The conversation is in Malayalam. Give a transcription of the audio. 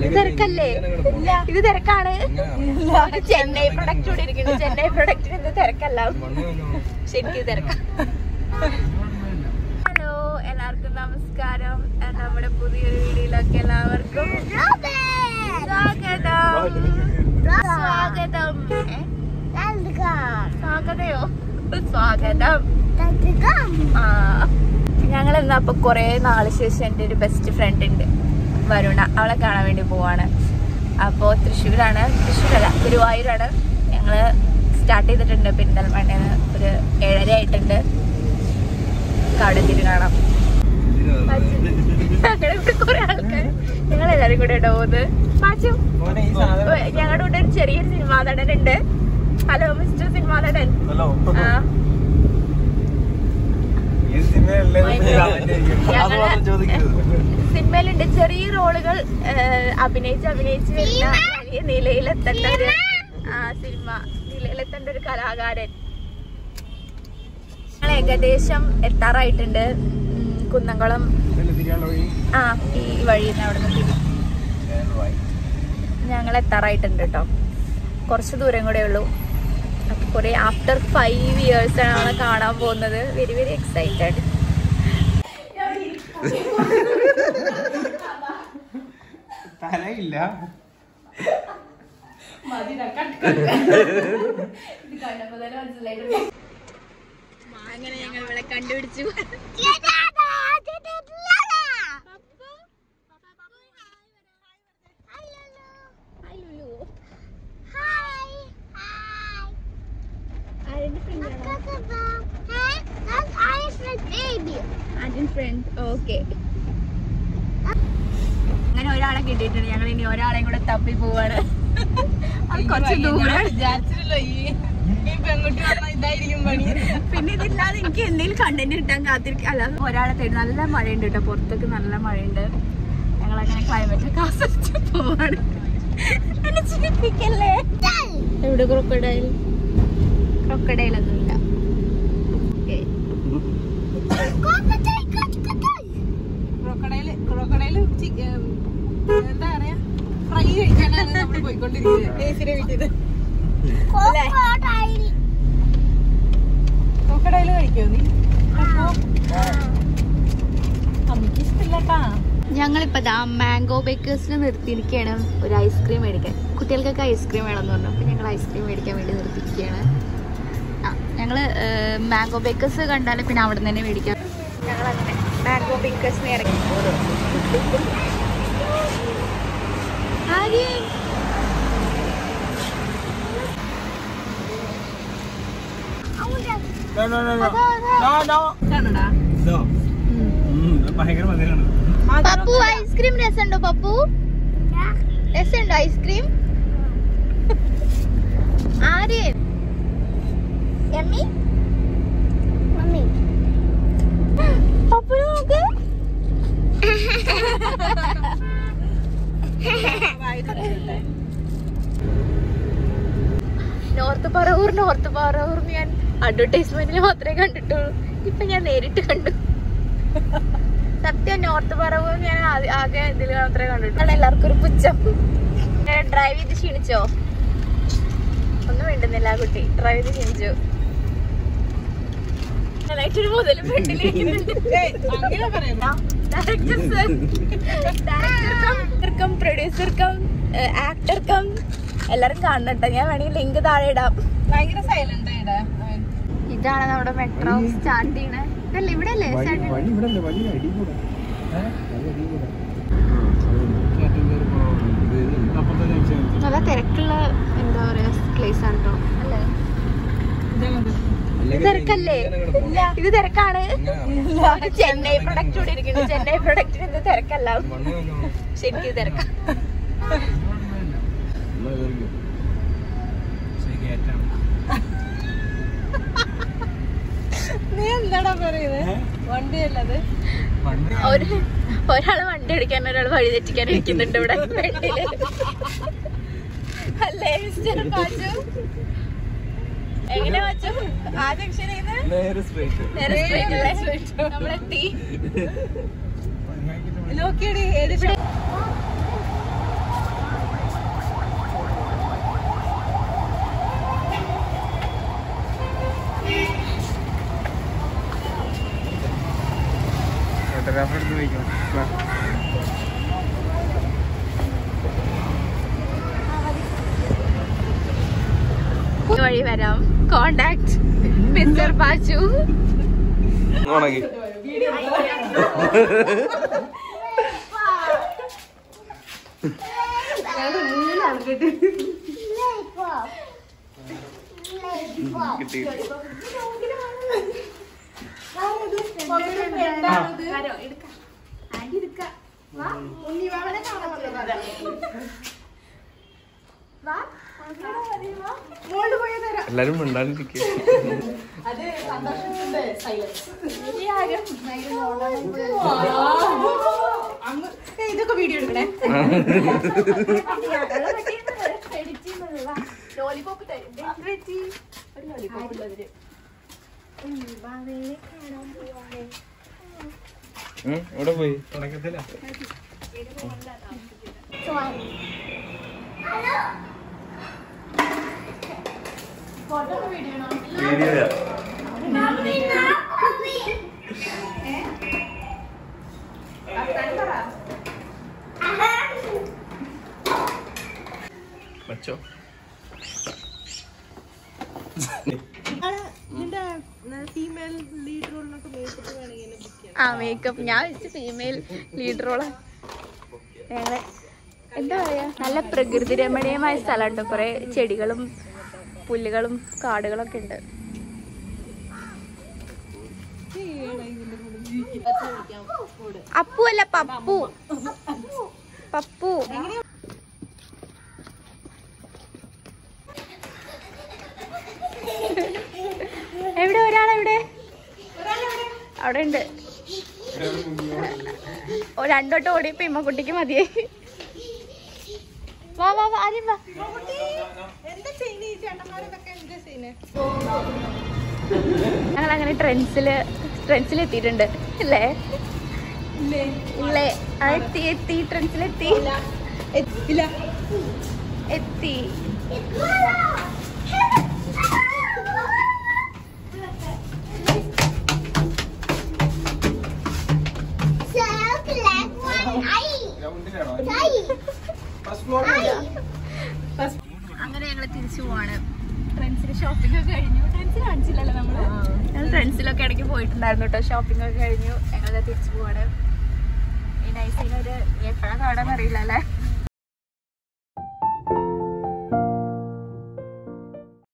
ഇത് തിരക്കല്ലേ ഇത് തിരക്കാണ് ഒരു ചെന്നൈ പ്രൊഡക്റ്റ് കൂടി ഇരിക്കുന്നു ചെന്നൈ പ്രൊഡക്റ്റിന് ഇത് തിരക്കല്ല ശരിക്കും തിരക്കാം ഹലോ എല്ലാവർക്കും നമസ്കാരം ആ, നമ്മുടെ പുതിയൊരു വീഡിയോയിലൊക്കെ എല്ലാവർക്കും സ്വാഗതം സ്വാഗതം ഏ? സ്വാഗതയോ സ്വാഗതം ആ ഞങ്ങൾ എന്നാ അപ്പൊ കൊറേ നാള് ശേഷം എൻ്റെ ഒരു ബെസ്റ്റ് ഫ്രണ്ട് ഉണ്ട് വരുണ അവളെ കാണാൻ വേണ്ടി പോവാണ് അപ്പോൾ തൃശ്ശൂരാണ് തൃശ്ശൂരല്ല ഗുരുവായൂരാണ് ഞങ്ങൾ സ്റ്റാർട്ട് ചെയ്തിട്ടുണ്ട് പെരിന്തൽമണ്ണയിൽ ഒരു ഏഴര ആയിട്ടുണ്ട് അവിടെ എത്തിയിട്ട് കാണാം ഞങ്ങളുടെ ഇവിടെ കുറെ ആൾക്കാർ ഞങ്ങൾ എല്ലാവരും കൂടെ ഉണ്ടോ പോകുന്നത് പാച്ചു ഞങ്ങളുടെ കൂടെ ഒരു ചെറിയൊരു സിനിമാ നടൻ ഉണ്ട് ഹലോ മിസ്റ്റർ സിനിമാ നടൻ ഹലോ ആ ഈ സിനിമയല്ലേ ഞങ്ങള് ചോദിക്കരുത് സിനിമയിലുണ്ട് ചെറിയ റോളുകൾ അഭിനയിച്ച് അഭിനയിച്ച് വരുന്ന വലിയ നിലയിലെത്തേണ്ട ഒരു ആ, സിനിമ നിലയിലെത്തേണ്ട ഒരു കലാകാരൻ ഞങ്ങൾ ഏകദേശം എത്താറായിട്ടുണ്ട് ഉം, കുന്നംകുളം ആ ഈ വഴി അവിടെ നിന്ന് ഞങ്ങൾ എത്താറായിട്ടുണ്ട് കേട്ടോ കുറച്ച് ദൂരം കൂടെ ഉള്ളൂ അപ്പൊ കുറെ ആഫ്റ്റർ ഫൈവ് ഇയേഴ്സ് ആണ് നമ്മളെ കാണാൻ പോകുന്നത് വെരി വെരി എക്സൈറ്റഡ് തലയില്ല അങ്ങനെ ഞങ്ങൾ ഇവിടെ കണ്ടുപിടിച്ചു ഫ്രണ്ട് ഓക്കെ അങ്ങനെ ഒരാളെ കിട്ടിയിട്ടുണ്ട് ഞങ്ങൾ ഇനി ഒരാളെയും കൂടെ തപ്പി പോവാണ് അത് കുറച്ച് ദൂരം പിന്നെ ഇതില്ലാതെ എനിക്ക് എന്തെങ്കിലും കണ്ടന്റ് കിട്ടാൻ കാത്തിരിക്കും അല്ല ഒരാളെ തേടി നല്ല മഴയുണ്ട് കേട്ടോ പുറത്തൊക്കെ നല്ല മഴയുണ്ട് ഞങ്ങൾ അങ്ങനെ ക്ലൈമറ്റ് ഒക്കെ ആസ്വദിച്ച് പോവാണ് എന്നെ ചിരിപ്പിക്കല്ലേ എവിടെ ക്രൊക്കഡൈൽ ക്രൊക്കഡൈൽ ഒന്നുമില്ല Okay. ക്രോക്കഡൈല് ക്രോക്കഡൈല് എന്താ പറയാ ഫ്രൈ കഴിക്കാനാണ് നമ്മൾ പോയിക്കൊണ്ടിരിക്കുന്നത് ഏസിനെ വീട്ടിൽ ക്രോക്കഡൈല് കഴിക്കോ നീ അപ്പൊ അമ്മക്ക് ഇഷ്ടമില്ലട്ടാ ഞങ്ങളിപ്പോ ദാ മാംഗോ ബേക്കേഴ്സിന് നിർത്തിയിരിക്കുകയാണ് ഒരു ഐസ്ക്രീം മേടിക്കാൻ കുട്ടികൾക്കൊക്കെ ഐസ്ക്രീം വേണമെന്ന് പറഞ്ഞു അപ്പൊ ഞങ്ങൾ ഐസ്ക്രീം മേടിക്കാൻ വേണ്ടി നിർത്തിയിരിക്കുകയാണ് ആ ഞങ്ങള് മാംഗോ ബേക്കേഴ്സ് കണ്ടാൽ പിന്നെ അവിടെ നിന്ന് തന്നെ മേടിക്കാം ഞങ്ങൾ അങ്ങനെ മാംഗോ ബേക്കേഴ്സിന് ഇറങ്ങി ആര്യൻ കാണടാ ഭയങ്കര മധുരമാണ് പപ്പു ഐസ്ക്രീം രസമുണ്ടോ പപ്പു രസമുണ്ടോ ഐസ്ക്രീം ആര്യൻ എമ്മി മമ്മി പപ്പു നോക്ക് നോർത്ത് പറവൂർ നോർത്ത് പറവൂർ ഞാൻ അഡ്വർടൈസ്മെന്റിൽ മാത്രമേ കണ്ടിട്ടുള്ളൂ ഇപ്പൊ ഞാൻ നേരിട്ട് കണ്ടു സത്യം നോർത്ത് പറവൂർ ഞാൻ ആ- ആകെ ഇതിൽ മാത്രമേ കണ്ടിട്ടുള്ളൂ എല്ലാവർക്കും ഒരു പുച്ഛം ഡ്രൈവ് ചെയ്ത് ക്ഷീണിച്ചോ ഒന്നും വേണ്ടുന്നില്ല ആ കുട്ടി ഡ്രൈവ് ചെയ്ത് ക്ഷീണിച്ചു നന്നായിട്ടൊരു മുതൽ ഫ്രണ്ടിലിരിക്കുന്നുണ്ട് അങ്ങനെ പറയാം ഡയറക്ടർക്കും പ്രൊഡ്യൂസർക്കും ആക്ടർക്കും എല്ലാരും കാണണം ഞാൻ വേണമെങ്കിൽ ലിങ്ക് താഴെ ഇടാം ഭയങ്കര സൈലന്റ് ആയിടാ അവൻ. ഇതാണ് നമ്മുടെ മെട്രോ സ്റ്റാർട്ട് ചെയ്യണേ ഇതല്ലേ ഇവിടെ അല്ലേ സ്റ്റാർട്ട് വഴി ഇവിടെ അല്ലേ വലിയ അടി കൂടെ നല്ല തിരക്കുള്ള എന്താ പറയാ പ്ലേസ് ആണ് കേട്ടോ അല്ലേ ഇത് തിരക്കല്ലേ ഇത് തിരക്കാണ് ഒരു ചെന്നൈ പ്രൊഡക്റ്റ് കൂടി ഇരിക്കുന്നു ചെന്നൈ പ്രൊഡക്റ്റിന് ഇത് തിരക്കല്ല ശരിക്കും തിരക്കാം നീ എന്താടാ പറയുന്നത് വണ്ടിയല്ലത് ഒരു ഒരാള് വണ്ടി എടുക്കാൻ ഒരാൾ വഴി തെറ്റിക്കാൻ ഇരിക്കുന്നുണ്ട് ഇവിടെ ഫ്രണ്ടില്. അല്ലേ മിസ്റ്റർ പാച്ചു എങ്ങനെ പാച്ചു ആ ജംഗ്ഷനിൽ നിന്ന് നേരെ സ്ട്രേറ്റ് നേരെ straight അല്ലേ? നമ്മളെത്തി നോക്കിയടി ഏത് വരാം കോണ്ടാക്ട് മിസ്റ്റർ ബാജു ഉണങ്ങി കിട്ടി എല്ലാരും മിണ്ടാണ്ടിരിക്കുക അത് സന്തോഷത്തിന്റെ സൈലൻസ് അങ്ങ് ഏയ് ഇതൊക്കെ വീഡിയോ എടുക്കണേ ലോലിപോപ്പ് തരും ഒരു ലോലിപോപ്പ് ഉള്ളതില് എവിടെ പോയി തുടക്കത്തില്ല വീഡിയോ വച്ചോ നിന്റെ ഫീമെയിൽ ലീഡ് റോളിനൊക്കെ മേക്കപ്പ് വേണമെങ്കിൽ ബുക്ക് ചെയ്യാം ആ മേക്കപ്പ് ഞാൻ വെച്ച് ഫീമെയിൽ ലീഡറോള് ഞങ്ങളെ എന്താ പറയാ നല്ല പ്രകൃതി രമണീയമായ സ്ഥലമുണ്ട് കുറെ ചെടികളും പുല്ലുകളും കാടുകളൊക്കെ ഉണ്ട് അപ്പു അല്ല പപ്പു പപ്പു എവിടെ ഒരാളെവിടെ അവിടെ ഉണ്ട് ഓ രണ്ടോട്ട് ഓടിയപ്പോ ഇമ്മക്കുട്ടിക്ക് മതിയായി വാ വാ വാ ആദ്യം വാ എന്താ ചെയ്യുന്നത് ഈ ചേട്ടന്മാരൊക്കെ എന്താ ചെയ്യുന്നത് ഞങ്ങൾ അങ്ങനെ ട്രെൻഡ്സില് ട്രെൻഡ്സിൽ എത്തിയിട്ടുണ്ട് അല്ലേ ഇല്ലേ ആ, എത്തി എത്തി ട്രെൻഡ്സിലെത്തി ഇല്ല എത്തി ഫസ്റ്റ് ഫ്ലോർ അങ്ങനെ ഞങ്ങൾ തിരിച്ചു പോവാണ് ട്രെൻഡ്സിൽ ഷോപ്പിംഗ് ഒക്കെ കഴിഞ്ഞു ട്രെൻഡ്സിൽ കാണിച്ചില്ലല്ലോ നമ്മള് ഞങ്ങൾ ട്രെൻഡ്സിലൊക്കെ ഇടയ്ക്ക് പോയിട്ടുണ്ടായിരുന്നു കേട്ടോ ഷോപ്പിംഗ് ഒക്കെ കഴിഞ്ഞു ഞങ്ങൾ തിരിച്ചു പോവാണ് ഈ നൈസിന് ഒരു എപ്പോഴാണ് കാണാൻ അറിയില്ല അല്ലേ